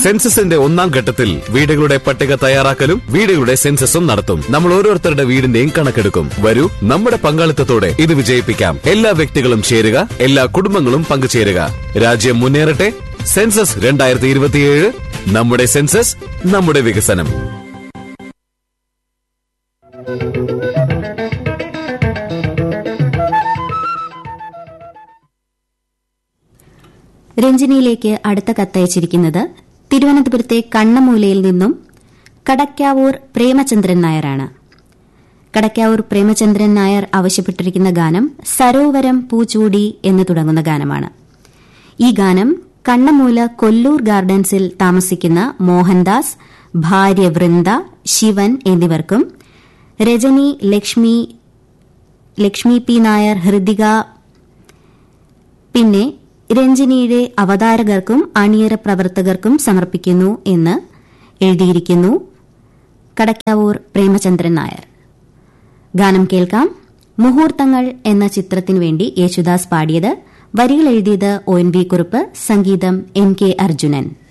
സെൻസസിന്റെ ഒന്നാം ഘട്ടത്തിൽ വീടുകളുടെ പട്ടിക തയ്യാറാക്കലും വീടുകളുടെ സെൻസസും നടത്തും നമ്മൾ ഓരോരുത്തരുടെ വീടിന്റെയും കണക്കെടുക്കും വരൂ നമ്മുടെ പങ്കാളിത്തത്തോടെ ഇത് വിജയിപ്പിക്കാം എല്ലാ വ്യക്തികളും ചേരുക എല്ലാ കുടുംബങ്ങളും പങ്കുചേരുക രാജ്യം മുന്നേറട്ടെ സെൻസസ് രണ്ടായിരത്തി ഇരുപത്തിയേഴ് നമ്മുടെ സെൻസസ് നമ്മുടെ വികസനം രഞ്ജിനിയിലേക്ക് അടുത്ത കത്തയച്ചിരിക്കുന്നത് തിരുവനന്തപുരത്തെ കണ്ണമൂലയിൽ നിന്നും കടക്കാവൂർ പ്രേമചന്ദ്രൻ നായരാണ് കടക്കാവൂർ പ്രേമചന്ദ്രൻ നായർ ആവശ്യപ്പെട്ടിരിക്കുന്ന ഗാനം സരോവരം പൂച്ചൂടി എന്ന് തുടങ്ങുന്ന ഗാനമാണ് ഈ ഗാനം കണ്ണമൂല കൊല്ലൂർ ഗാർഡൻസിൽ താമസിക്കുന്ന മോഹൻദാസ് ഭാര്യ വൃന്ദ ശിവൻ എന്നിവർക്കും രജനി ലക്ഷ്മി ലക്ഷ്മി പി നായർ ഹൃദിക പിന്നെ രഞ്ജിനിയുടെ അവതാരകർക്കും അണിയറ പ്രവർത്തകർക്കും സമർപ്പിക്കുന്നു എന്ന് എഴുതിയിരിക്കുന്നു കടക്കാവൂർ പ്രേമചന്ദ്രൻ നായർ ഗാനം കേൾക്കാം മുഹൂർത്തങ്ങൾ എന്ന ചിത്രത്തിനു വേണ്ടി യേശുദാസ് പാടിയത് വരികൾ എഴുതിയത് ഒ എൻ വി കുറുപ്പ് സംഗീതം എൻ കെ അർജുനൻ